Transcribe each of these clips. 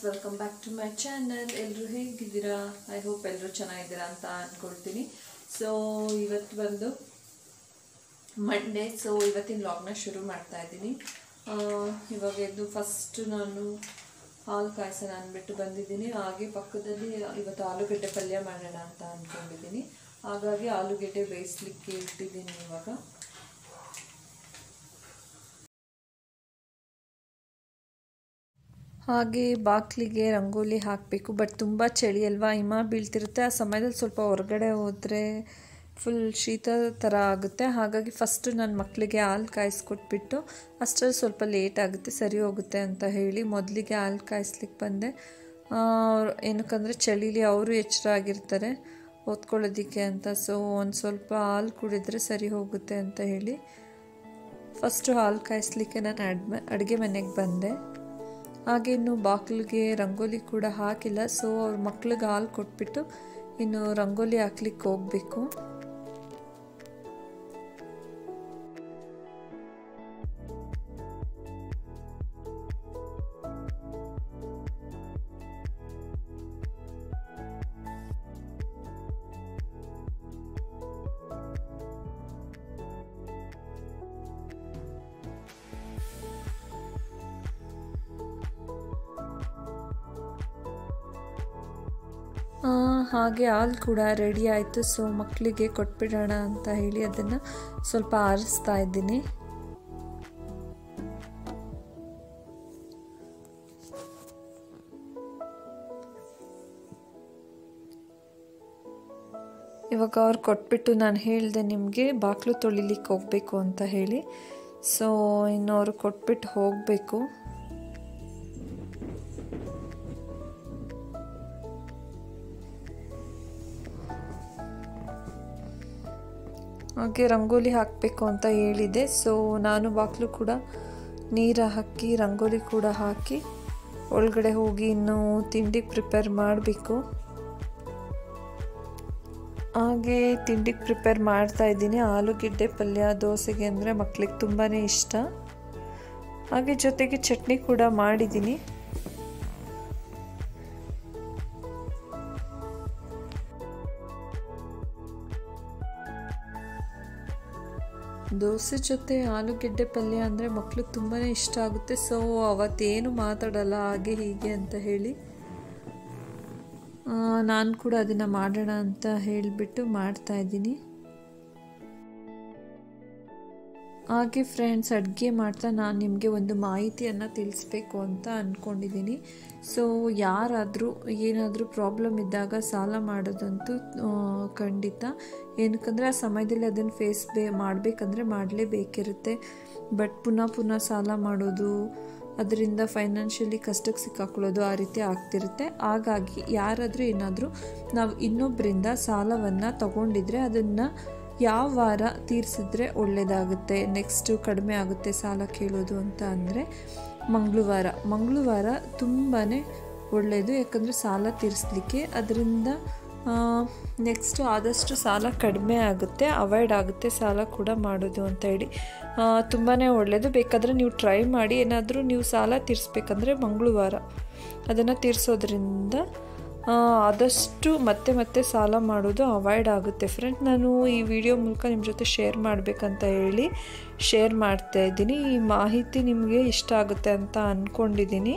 welcome back to my channel ಎಲ್ಲರೂ ಹೇಗಿದ್ದೀರಾ I hope ಎಲ್ಲರೂ ಚೆನ್ನಾಗಿದ್ದೀರಾ ಅಂತ ಅಂದ್ಕೊಳ್ತೀನಿ ಸೊ ಇವತ್ತು ಬಂದು ಮಂಡೇ ಸೊ ಇವತ್ತಿನ ಲಾಗ್ನ ಶುರು ಮಾಡ್ತಾ ಇದ್ದೀನಿ ಆ, ಇವಾಗ ಎದ್ದು ಫಸ್ಟ್ ನಾನು ಹಾಲು ಕಾಯಿಸೋಣ ಅಂದ್ಬಿಟ್ಟು ಬಂದಿದ್ದೀನಿ ಹಾಗೆ ಪಕ್ಕದಲ್ಲಿ ಇವತ್ತು ಆಲೂಗಡ್ಡೆ ಪಲ್ಯ ಮಾಡೋಣ ಅಂತ ಅಂದ್ಕೊಂಡಿದ್ದೀನಿ ಹಾಗಾಗಿ ಆಲೂಗೆಡ್ಡೆ ಬೇಯಿಸ್ಲಿಕ್ಕೆ ಇಟ್ಟಿದ್ದೀನಿ ಇವಾಗ ಹಾಗೆ ಬಾಗಿಲಿಗೆ ರಂಗೋಲಿ ಹಾಕಬೇಕು ಬಟ್ ತುಂಬ ಚಳಿ ಅಲ್ವಾ ಹಿಮ ಬೀಳ್ತಿರುತ್ತೆ ಆ ಸಮಯದಲ್ಲಿ ಸ್ವಲ್ಪ ಹೊರಗಡೆ ಹೋದರೆ ಫುಲ್ ಶೀತ ಥರ ಆಗುತ್ತೆ ಹಾಗಾಗಿ ಫಸ್ಟು ನನ್ನ ಮಕ್ಕಳಿಗೆ ಹಾಲು ಕಾಯಿಸ್ಕೊಟ್ಬಿಟ್ಟು ಅಷ್ಟರಲ್ಲಿ ಸ್ವಲ್ಪ ಲೇಟ್ ಆಗುತ್ತೆ ಸರಿ ಹೋಗುತ್ತೆ ಅಂತ ಹೇಳಿ ಮೊದಲಿಗೆ ಹಾಲು ಕಾಯಿಸ್ಲಿಕ್ಕೆ ಬಂದೆ ಆ, ಅವ್ರು- ಏನಕ್ಕಂದರೆ ಚಳಿಲಿ ಅವರು ಎಚ್ಚರ ಆಗಿರ್ತಾರೆ ಓದ್ಕೊಳ್ಳೋದಕ್ಕೆ ಅಂತ ಸೊ ಒಂದು ಸ್ವಲ್ಪ ಹಾಲು ಕುಡಿದ್ರೆ ಸರಿ ಹೋಗುತ್ತೆ ಅಂತ ಹೇಳಿ ಫಸ್ಟು ಹಾಲು ಕಾಯಿಸ್ಲಿಕ್ಕೆ ನಾನು ಅಡ್ಮೆ ಅಡುಗೆ ಮನೆಗೆ ಬಂದೆ ಹಾಗೆ ಇನ್ನು ಬಾಗಿಲಿಗೆ ರಂಗೋಲಿ ಕೂಡ ಹಾಕಿಲ್ಲ ಸೊ ಅವ್ರ ಮಕ್ಳಿಗೆ ಹಾಲು ಕೊಟ್ಬಿಟ್ಟು ಇನ್ನು ರಂಗೋಲಿ ಹಾಕ್ಲಿಕ್ಕೆ ಹೋಗಬೇಕು ಆ, ಹಾಗೆ ಹಾಲು ಕೂಡ ರೆಡಿ ಆಯಿತು ಸೊ ಮಕ್ಕಳಿಗೆ ಕೊಟ್ಬಿಡೋಣ ಅಂತ ಹೇಳಿ ಅದನ್ನು ಸ್ವಲ್ಪ ಆರಿಸ್ತಾ ಇದ್ದೀನಿ ಇವಾಗ ಅವ್ರು ಕೊಟ್ಬಿಟ್ಟು ನಾನು ಹೇಳಿದೆ ನಿಮಗೆ ಬಾಗಿಲು ತೊಳಿಲಿಕ್ಕೆ ಹೋಗಬೇಕು ಅಂತ ಹೇಳಿ ಸೊ ಇನ್ನು ಅವರು ಕೊಟ್ಬಿಟ್ಟು ಹೋಗಬೇಕು ಹಾಗೆ ರಂಗೋಲಿ ಹಾಕಬೇಕು ಅಂತ ಹೇಳಿದೆ ಸೊ ನಾನು ಬಾಗಿಲು ಕೂಡ ನೀರು ಹಾಕಿ ರಂಗೋಲಿ ಕೂಡ ಹಾಕಿ ಒಳಗಡೆ ಹೋಗಿ ಇನ್ನು ತಿಂಡಿ ಪ್ರಿಪೇರ್ ಮಾಡಬೇಕು ಹಾಗೆ ತಿಂಡಿಗೆ ಪ್ರಿಪೇರ್ ಮಾಡ್ತಾ ಇದ್ದೀನಿ ಆಲೂಗೆಡ್ಡೆ ಪಲ್ಯ ದೋಸೆಗೆ ಅಂದರೆ ಮಕ್ಳಿಗೆ ತುಂಬಾ ಇಷ್ಟ ಹಾಗೆ ಜೊತೆಗೆ ಚಟ್ನಿ ಕೂಡ ಮಾಡಿದ್ದೀನಿ ದೋಸೆ ಜೊತೆ ಆಲೂಗೆಡ್ಡೆ ಪಲ್ಯ ಅಂದರೆ ಮಕ್ಳಿಗೆ ತುಂಬಾ ಇಷ್ಟ ಆಗುತ್ತೆ ಸೊ ಅವತ್ತೇನು ಮಾತಾಡಲ್ಲ ಹಾಗೆ ಹೀಗೆ ಅಂತ ಹೇಳಿ ನಾನು ಕೂಡ ಅದನ್ನು ಮಾಡೋಣ ಅಂತ ಹೇಳಿಬಿಟ್ಟು ಮಾಡ್ತಾ ಇದ್ದೀನಿ ಹಾಗೆ ಫ್ರೆಂಡ್ಸ್ ಅಡುಗೆ ಮಾಡ್ತಾ ನಾನು ನಿಮಗೆ ಒಂದು ಮಾಹಿತಿಯನ್ನು ತಿಳಿಸ್ಬೇಕು ಅಂತ ಅಂದ್ಕೊಂಡಿದ್ದೀನಿ ಸೊ ಯಾರಾದರೂ ಏನಾದರೂ ಪ್ರಾಬ್ಲಮ್ ಇದ್ದಾಗ ಸಾಲ ಮಾಡೋದಂತೂ ಆ, ಖಂಡಿತ ಏನಕ್ಕಂದರೆ ಆ ಸಮಯದಲ್ಲಿ ಅದನ್ನು ಫೇಸ್ ಬೇ ಮಾಡಬೇಕಂದ್ರೆ ಮಾಡಲೇಬೇಕಿರುತ್ತೆ ಬಟ್ ಪುನಃ ಪುನಃ ಸಾಲ ಮಾಡೋದು ಅದರಿಂದ ಫೈನಾನ್ಷಿಯಲಿ ಕಷ್ಟಕ್ಕೆ ಸಿಕ್ಕಾಕೊಳ್ಳೋದು ಆ ರೀತಿ ಆಗ್ತಿರುತ್ತೆ ಹಾಗಾಗಿ ಯಾರಾದರೂ ಏನಾದರೂ ನಾವು ಇನ್ನೊಬ್ಬರಿಂದ ಸಾಲವನ್ನು ತಗೊಂಡಿದ್ರೆ ಅದನ್ನು ಯಾವ ವಾರ ತೀರಿಸಿದ್ರೆ ಒಳ್ಳೆಯದಾಗುತ್ತೆ ನೆಕ್ಸ್ಟು ಕಡಿಮೆ ಆಗುತ್ತೆ ಸಾಲ ಕೇಳೋದು ಅಂತ ಅಂದರೆ ಮಂಗಳವಾರ ಮಂಗಳವಾರ ತುಂಬಾ ಒಳ್ಳೆಯದು ಯಾಕಂದರೆ ಸಾಲ ತೀರಿಸ್ಲಿಕ್ಕೆ ಅದರಿಂದ ನೆಕ್ಸ್ಟು ಆದಷ್ಟು ಸಾಲ ಕಡಿಮೆ ಆಗುತ್ತೆ ಅವಾಯ್ಡ್ ಆಗುತ್ತೆ ಸಾಲ ಕೂಡ ಮಾಡೋದು ಅಂತ ಹೇಳಿ ತುಂಬಾ ಒಳ್ಳೆಯದು ಬೇಕಾದರೆ ನೀವು ಟ್ರೈ ಮಾಡಿ ಏನಾದರೂ ನೀವು ಸಾಲ ತೀರಿಸ್ಬೇಕಂದ್ರೆ ಮಂಗಳವಾರ ಅದನ್ನು ತೀರಿಸೋದ್ರಿಂದ ಆ, ಆದಷ್ಟು ಮತ್ತೆ ಮತ್ತೆ ಸಾಲ ಮಾಡೋದು ಅವಾಯ್ಡ್ ಆಗುತ್ತೆ ಫ್ರೆಂಡ್ ನಾನು ಈ ವಿಡಿಯೋ ಮೂಲಕ ನಿಮ್ಮ ಜೊತೆ ಶೇರ್ ಮಾಡಬೇಕಂತ ಹೇಳಿ ಶೇರ್ ಮಾಡ್ತಾ ಇದ್ದೀನಿ ಈ ಮಾಹಿತಿ ನಿಮಗೆ ಇಷ್ಟ ಆಗುತ್ತೆ ಅಂತ ಅಂದ್ಕೊಂಡಿದ್ದೀನಿ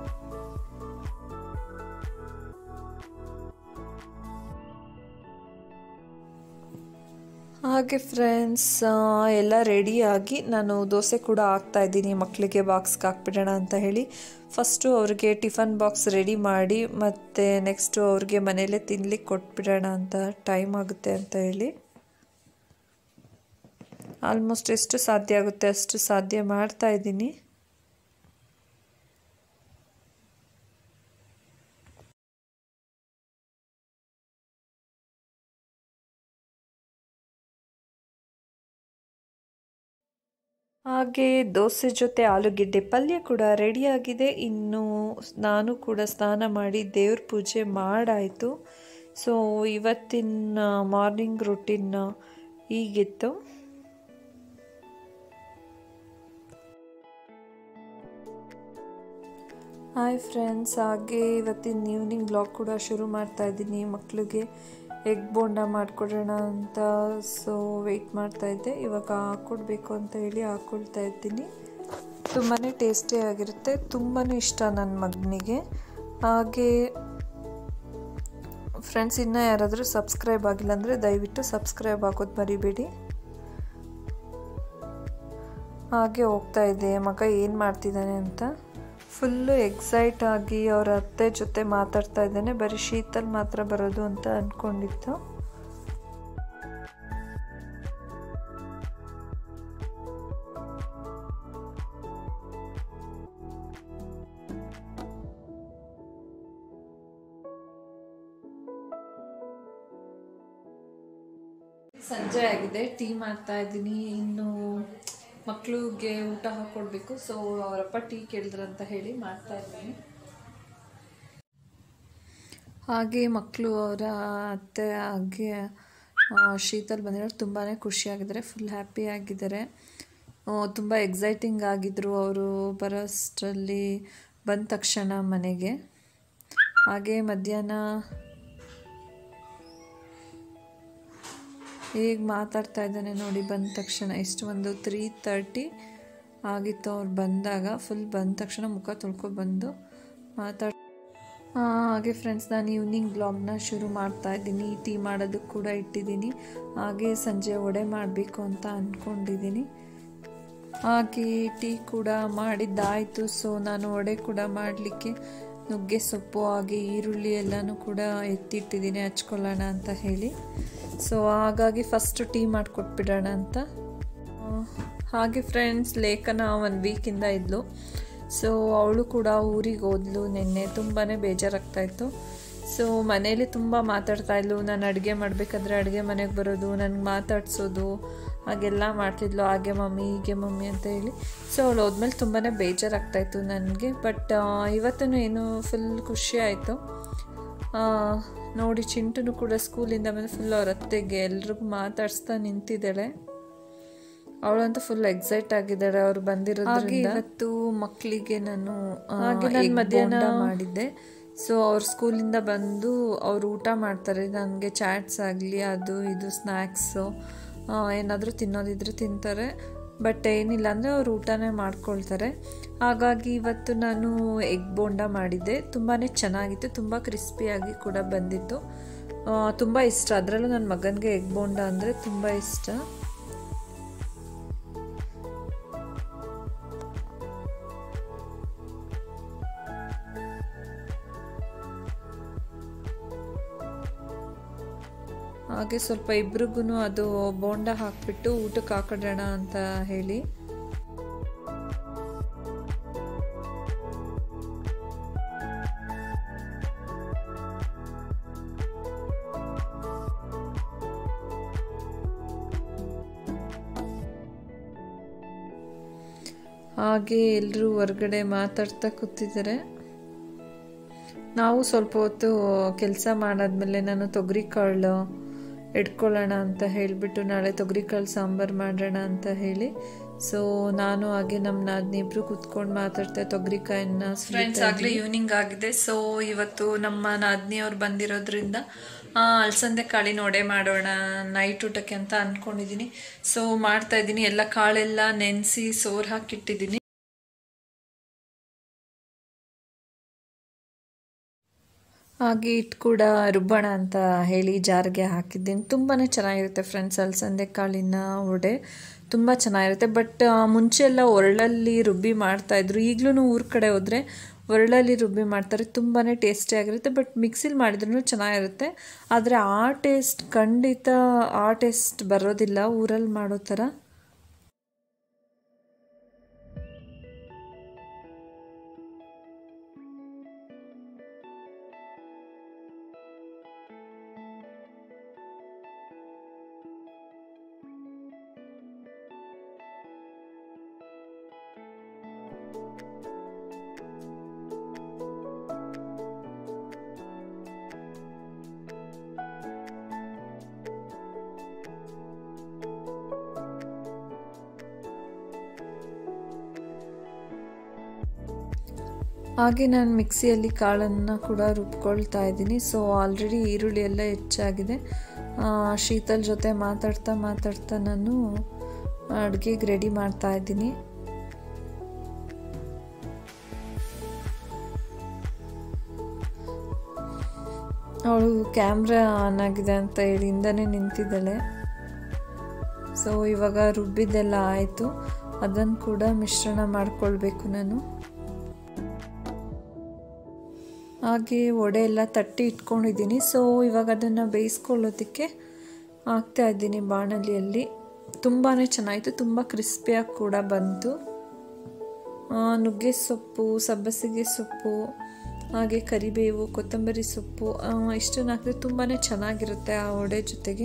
ಹಾಗೆ ಫ್ರೆಂಡ್ಸ್ ಎಲ್ಲ ರೆಡಿಯಾಗಿ ನಾನು ದೋಸೆ ಕೂಡ ಹಾಕ್ತಾ ಇದ್ದೀನಿ ಮಕ್ಕಳಿಗೆ ಬಾಕ್ಸ್ಗೆ ಹಾಕ್ಬಿಡೋಣ ಅಂತ ಹೇಳಿ ಫಸ್ಟು ಅವ್ರಿಗೆ ಟಿಫನ್ ಬಾಕ್ಸ್ ರೆಡಿ ಮಾಡಿ ಮತ್ತು ನೆಕ್ಸ್ಟು ಅವ್ರಿಗೆ ಮನೇಲೇ ತಿನ್ಲಿಕ್ಕೆ ಕೊಟ್ಬಿಡೋಣ ಅಂತ ಟೈಮ್ ಆಗುತ್ತೆ ಅಂತ ಹೇಳಿ ಆಲ್ಮೋಸ್ಟ್ ಎಷ್ಟು ಸಾಧ್ಯ ಆಗುತ್ತೆ ಅಷ್ಟು ಸಾಧ್ಯ ಮಾಡ್ತಾ ಇದ್ದೀನಿ ಹಾಗೆ ದೋಸೆ ಜೊತೆ ಆಲೂಗೆಡ್ಡೆ ಪಲ್ಯ ಕೂಡ ರೆಡಿಯಾಗಿದೆ ಇನ್ನು ನಾನು ಕೂಡ ಸ್ನಾನ ಮಾಡಿ ದೇವ್ರ ಪೂಜೆ ಮಾಡಾಯಿತು ಸೊ ಇವತ್ತಿನ ಮಾರ್ನಿಂಗ್ ರುಟೀನ್ ಹೀಗಿತ್ತು ಹಾಯ್ ಫ್ರೆಂಡ್ಸ್ ಹಾಗೆ ಇವತ್ತಿನ ಈವ್ನಿಂಗ್ ಬ್ಲಾಗ್ ಕೂಡ ಶುರು ಮಾಡ್ತಾ ಇದ್ದೀನಿ ಮಕ್ಕಳಿಗೆ ಎಗ್ ಬೋಂಡ ಮಾಡಿಕೊಡೋಣ ಅಂತ ಸೊ ವೆಯ್ಟ್ ಮಾಡ್ತಾ ಇದ್ದೆ ಇವಾಗ ಹಾಕ್ಕೊಡ್ಬೇಕು ಅಂತ ಹೇಳಿ ಹಾಕ್ಕೊಳ್ತಾ ಇದ್ದೀನಿ ತುಂಬಾ ಟೇಸ್ಟಿಯಾಗಿರುತ್ತೆ ತುಂಬಾ ಇಷ್ಟ ನನ್ನ ಮಗನಿಗೆ ಹಾಗೆ ಫ್ರೆಂಡ್ಸ್ ಇನ್ನೂ ಯಾರಾದರೂ ಸಬ್ಸ್ಕ್ರೈಬ್ ಆಗಿಲ್ಲ ಅಂದರೆ ದಯವಿಟ್ಟು ಸಬ್ಸ್ಕ್ರೈಬ್ ಆಗೋದು ಮರಿಬೇಡಿ ಹಾಗೆ ಹೋಗ್ತಾ ಇದೆ ಮಗ ಏನು ಮಾಡ್ತಿದ್ದಾನೆ ಅಂತ ಫುಲ್ಲು ಎಕ್ಸೈಟ್ ಆಗಿ ಅವ್ರ ಅತ್ತೆ ಜೊತೆ ಮಾತಾಡ್ತಾ ಇದ್ದಾನೆ ಬರೀ ಶೀತಲ್ ಮಾತ್ರ ಬರೋದು ಅಂತ ಅಂದ್ಕೊಂಡಿತ್ತು ಸಂಜೆ ಆಗಿದೆ ಟೀ ಮಾಡ್ತಾ ಇದ್ದೀನಿ ಇನ್ನು ಮಕ್ಕಳಿಗೆ ಊಟ ಹಾಕ್ಕೊಡ್ಬೇಕು ಸೊ ಅವರಪ್ಪ ಟೀ ಕೇಳಿದ್ರಂತ ಹೇಳಿ ಮಾಡ್ತಾ ಇದ್ದೀನಿ ಹಾಗೆ ಮಕ್ಕಳು ಅವರ ಅತ್ತೆ ಹಾಗೆ ಶೀತಲ್ ಬಂದಿರೋ ತುಂಬಾ ಖುಷಿಯಾಗಿದ್ದಾರೆ ಫುಲ್ ಹ್ಯಾಪಿ ಆಗಿದ್ದಾರೆ ತುಂಬ ಎಕ್ಸೈಟಿಂಗ್ ಆಗಿದ್ದರು ಅವರು ಬರೋಷ್ಟರಲ್ಲಿ ಬಂದ ತಕ್ಷಣ ಮನೆಗೆ ಹಾಗೆ ಮಧ್ಯಾಹ್ನ ಹೇಗೆ ಮಾತಾಡ್ತಾ ಇದ್ದಾನೆ ನೋಡಿ ಬಂದ ತಕ್ಷಣ ಎಷ್ಟು ಒಂದು ತ್ರೀ ತರ್ಟಿ ಆಗಿತ್ತು ಅವ್ರು ಬಂದಾಗ ಫುಲ್ ಬಂದ ತಕ್ಷಣ ಮುಖ ತೊಳ್ಕೊಬಂದು ಮಾತಾಡ್ ಹಾಗೆ ಫ್ರೆಂಡ್ಸ್ ನಾನು ಈವ್ನಿಂಗ್ ಬ್ಲಾಗ್ನ ಶುರು ಮಾಡ್ತಾ ಇದ್ದೀನಿ ಟೀ ಮಾಡೋದಕ್ಕೆ ಕೂಡ ಇಟ್ಟಿದ್ದೀನಿ ಹಾಗೆ ಸಂಜೆ ವಡೆ ಮಾಡಬೇಕು ಅಂತ ಅಂದ್ಕೊಂಡಿದ್ದೀನಿ ಹಾಗೆ ಟೀ ಕೂಡ ಮಾಡಿದ್ದಾಯಿತು ಸೊ ನಾನು ವಡೆ ಕೂಡ ಮಾಡಲಿಕ್ಕೆ ನುಗ್ಗೆ ಸೊಪ್ಪು ಹಾಗೆ ಈರುಳ್ಳಿ ಎಲ್ಲನೂ ಕೂಡ ಎತ್ತಿಟ್ಟಿದ್ದೀನಿ ಹಚ್ಕೊಳ್ಳೋಣ ಅಂತ ಹೇಳಿ ಸೊ ಹಾಗಾಗಿ ಫಸ್ಟ್ ಟೀ ಮಾಡಿಕೊಟ್ಬಿಡೋಣ ಅಂತ ಹಾಗೆ ಫ್ರೆಂಡ್ಸ್ ಲೇಖನ ಒಂದು ವೀಕಿಂದ ಇದ್ಲು ಸೊ ಅವಳು ಕೂಡ ಊರಿಗೆ ಹೋದ್ಲು ನಿನ್ನೆ ತುಂಬಾ ಬೇಜಾರಾಗ್ತಾಯಿತ್ತು ಸೊ ಮನೇಲಿ ತುಂಬ ಮಾತಾಡ್ತಾ ಇದ್ಲು ನಾನು ಅಡುಗೆ ಮಾಡಬೇಕಾದ್ರೆ ಅಡುಗೆ ಮನೆಗೆ ಬರೋದು ನನಗೆ ಮಾತಾಡ್ಸೋದು ಹಾಗೆಲ್ಲ ಮಾಡ್ತಿದ್ಲು ಹಾಗೆ ಮಮ್ಮಿ ಹೀಗೆ ಮಮ್ಮಿ ಅಂತ ಹೇಳಿ ಸೊ ಅವಳು ಹೋದ್ಮೇಲೆ ತುಂಬಾ ಬೇಜಾರಾಗ್ತಾಯಿತ್ತು ನನಗೆ ಬಟ್ ಇವತ್ತೂ ಏನು ಫುಲ್ ಖುಷಿ ಆಯಿತು ನೋಡಿ ಚಿಂಟುನು ಕೂಡ ಸ್ಕೂಲಿಂದ ಬಂದು ಫುಲ್ ಅವ್ರ ಅತ್ತೆಗೆ ಎಲ್ರಿಗೂ ಮಾತಾಡಿಸ್ತಾ ನಿಂತಿದ್ದಾಳೆ ಅವಳಂತೂ ಫುಲ್ ಎಕ್ಸೈಟ್ ಆಗಿದ್ದಾಳೆ ಅವ್ರು ಬಂದಿರೋದ್ರಿಂದ ಇವತ್ತು ಮಕ್ಕಳಿಗೆ ನಾನು ಮಧ್ಯಾಹ್ನ ಮಾಡಿದ್ದೆ ಸೊ ಅವ್ರ ಸ್ಕೂಲಿಂದ ಬಂದು ಅವ್ರು ಊಟ ಮಾಡ್ತಾರೆ ನನಗೆ ಚಾಟ್ಸ್ ಆಗಲಿ ಅದು ಇದು ಸ್ನ್ಯಾಕ್ಸು ಏನಾದರೂ ತಿನ್ನೋದಿದ್ರೆ ತಿಂತಾರೆ ಬಟ್ ಏನಿಲ್ಲ ಅಂದರೆ ಅವ್ರು ಊಟನೇ ಮಾಡ್ಕೊಳ್ತಾರೆ ಹಾಗಾಗಿ ಇವತ್ತು ನಾನು ಎಗ್ ಬೋಂಡ ಮಾಡಿದ್ದೆ ತುಂಬಾ ಚೆನ್ನಾಗಿತ್ತು ತುಂಬ ಕ್ರಿಸ್ಪಿಯಾಗಿ ಕೂಡ ಬಂದಿತ್ತು ತುಂಬ ಇಷ್ಟ ಅದರಲ್ಲೂ ನನ್ನ ಮಗನಿಗೆ ಎಗ್ ಬೋಂಡ ಅಂದರೆ ತುಂಬ ಇಷ್ಟ ಹಾಗೆ ಸ್ವಲ್ಪ ಇಬ್ರಿಗೂ ಅದು ಬೋಂಡ ಹಾಕ್ಬಿಟ್ಟು ಊಟಕ್ಕೆ ಹಾಕಿಡೋಣ ಅಂತ ಹೇಳಿ ಹಾಗೆ ಎಲ್ಲರೂ ಹೊರಗಡೆ ಮಾತಾಡ್ತಾ ಕೂತಿದ್ದಾರೆ ನಾವು ಸ್ವಲ್ಪ ಹೊತ್ತು ಕೆಲಸ ಮಾಡಾದ್ಮೇಲೆ ನಾನು ತೊಗರಿ ಕಾಳು ಇಟ್ಕೊಳ್ಳೋಣ ಅಂತ ಹೇಳಿಬಿಟ್ಟು ನಾಳೆ ತೊಗರಿಕಾಳು ಸಾಂಬಾರು ಮಾಡೋಣ ಅಂತ ಹೇಳಿ ಸೊ ನಾನು ಹಾಗೆ ನಮ್ಮ ನಾದಿನಿಬ್ರು ಕೂತ್ಕೊಂಡು ಮಾತಾಡ್ತಾ ತೊಗರಿಕಾಯನ್ನ ಫ್ರೆಂಡ್ಸ್ ಆಗಲೇ ಈವ್ನಿಂಗ್ ಆಗಿದೆ ಸೊ ಇವತ್ತು ನಮ್ಮ ನಾದಿನಿಯವ್ರು ಬಂದಿರೋದ್ರಿಂದ ಅಲಸಂದೆ ಕಾಳಿನ ಒಡೆ ಮಾಡೋಣ ನೈಟ್ ಊಟಕ್ಕೆ ಅಂತ ಅಂದ್ಕೊಂಡಿದ್ದೀನಿ ಸೊ ಮಾಡ್ತಾ ಇದ್ದೀನಿ ಎಲ್ಲ ಕಾಳೆಲ್ಲ ನೆನೆಸಿ ಸೋರ್ ಹಾಕಿಟ್ಟಿದ್ದೀನಿ ಹಾಗೆ ಇಟ್ಟು ಕೂಡ ರುಬ್ಬಣ ಅಂತ ಹೇಳಿ ಜಾರಿಗೆ ಹಾಕಿದ್ದೀನಿ ತುಂಬಾ ಚೆನ್ನಾಗಿರುತ್ತೆ ಫ್ರೆಂಡ್ಸ್ ಅಲಸಂದೆ ಕಾಳಿನ ವಡೆ ತುಂಬ ಚೆನ್ನಾಗಿರುತ್ತೆ ಬಟ್ ಮುಂಚೆ ಎಲ್ಲ ಒರಳಲ್ಲಿ ರುಬ್ಬಿ ಮಾಡ್ತಾಯಿದ್ರು ಈಗಲೂ ಊರ ಕಡೆ ಹೋದರೆ ಒರಳಲ್ಲಿ ರುಬ್ಬಿ ಮಾಡ್ತಾರೆ ತುಂಬಾ ಟೇಸ್ಟಿಯಾಗಿರುತ್ತೆ ಬಟ್ ಮಿಕ್ಸಿಲಿ ಮಾಡಿದ್ರೂ ಚೆನ್ನಾಗಿರುತ್ತೆ ಆದರೆ ಆ ಟೇಸ್ಟ್ ಖಂಡಿತ ಆ ಟೇಸ್ಟ್ ಬರೋದಿಲ್ಲ ಊರಲ್ಲಿ ಮಾಡೋ ಥರ ಹಾಗೆ ನಾನು ಮಿಕ್ಸಿಯಲ್ಲಿ ಕಾಳನ್ನು ಕೂಡ ರುಬ್ಕೊಳ್ತಾ ಇದ್ದೀನಿ ಸೊ ಆಲ್ರೆಡಿ ಈರುಳ್ಳಿ ಎಲ್ಲ ಹೆಚ್ಚಾಗಿದೆ ಶೀತಲ್ ಜೊತೆ ಮಾತಾಡ್ತಾ ಮಾತಾಡ್ತಾ ನಾನು ಅಡುಗೆಗೆ ರೆಡಿ ಮಾಡ್ತಾ ಇದ್ದೀನಿ ಅವಳು ಕ್ಯಾಮ್ರಾ ಆನ್ ಆಗಿದೆ ಅಂತ ಹೇಳಿ ಹಿಂದನೇ ನಿಂತಿದ್ದಾಳೆ ಸೊ ಇವಾಗ ರುಬ್ಬಿದ್ದೆಲ್ಲ ಆಯಿತು ಅದನ್ನು ಕೂಡ ಮಿಶ್ರಣ ಮಾಡಿಕೊಳ್ಬೇಕು ನಾನು ಹಾಗೆ ವಡೆ ಎಲ್ಲ ತಟ್ಟಿ ಇಟ್ಕೊಂಡಿದ್ದೀನಿ ಸೊ ಇವಾಗ ಅದನ್ನು ಬೇಯಿಸ್ಕೊಳ್ಳೋದಕ್ಕೆ ಹಾಕ್ತಾ ಇದ್ದೀನಿ ಬಾಣಲಿಯಲ್ಲಿ ತುಂಬಾ ಚೆನ್ನಾಯಿತು ತುಂಬ ಕ್ರಿಸ್ಪಿಯಾಗಿ ಕೂಡ ಬಂತು ನುಗ್ಗೆ ಸೊಪ್ಪು ಸಬ್ಬಸಿಗೆ ಸೊಪ್ಪು ಹಾಗೆ ಕರಿಬೇವು ಕೊತ್ತಂಬರಿ ಸೊಪ್ಪು ಇಷ್ಟನ್ನು ಹಾಕಿದ್ರೆ ತುಂಬಾ ಚೆನ್ನಾಗಿರುತ್ತೆ ಆ ವಡೆ ಜೊತೆಗೆ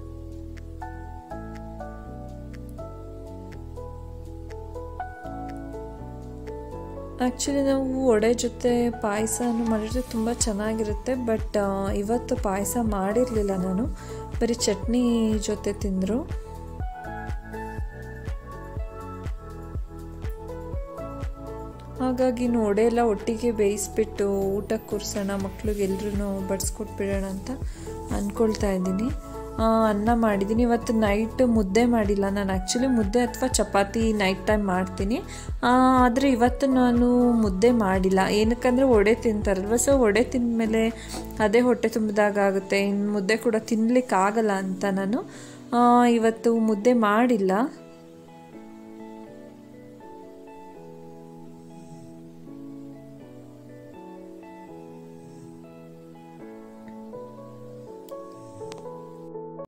ಆ್ಯಕ್ಚುಲಿ ನಾವು ವಡೆ ಜೊತೆ ಪಾಯಸನೂ ಮಾಡಿದ್ರೆ ತುಂಬ ಚೆನ್ನಾಗಿರುತ್ತೆ ಬಟ್ ಇವತ್ತು ಪಾಯಸ ಮಾಡಿರಲಿಲ್ಲ ನಾನು ಬರೀ ಚಟ್ನಿ ಜೊತೆ ತಿಂದರು ಹಾಗಾಗಿ ವಡೆ ಎಲ್ಲ ಒಟ್ಟಿಗೆ ಬೇಯಿಸ್ಬಿಟ್ಟು ಊಟಕ್ಕೆ ಕೂರಿಸೋಣ ಮಕ್ಳಿಗೆ ಎಲ್ರೂ ಬಡಿಸ್ಕೊಟ್ಬಿಡೋಣ ಅಂತ ಅಂದ್ಕೊಳ್ತಾ ಇದ್ದೀನಿ ಅನ್ನ ಮಾಡಿದ್ದೀನಿ ಇವತ್ತು ನೈಟ್ ಮುದ್ದೆ ಮಾಡಿಲ್ಲ ನಾನು ಆ್ಯಕ್ಚುಲಿ ಮುದ್ದೆ ಅಥವಾ ಚಪಾತಿ ನೈಟ್ ಟೈಮ್ ಮಾಡ್ತೀನಿ ಆದರೆ ಇವತ್ತು ನಾನು ಮುದ್ದೆ ಮಾಡಿಲ್ಲ ಏನಕ್ಕಂದರೆ ವಡೆ ತಿಂತಾರಲ್ವ ಸೊ ವಡೆ ತಿಂದಮೇಲೆ ಅದೇ ಹೊಟ್ಟೆ ತುಂಬಿದಾಗ ಆಗುತ್ತೆ ಇನ್ನು ಮುದ್ದೆ ಕೂಡ ತಿನ್ನಲಿಕ್ಕಾಗಲ್ಲ ಅಂತ ನಾನು ಇವತ್ತು ಮುದ್ದೆ ಮಾಡಿಲ್ಲ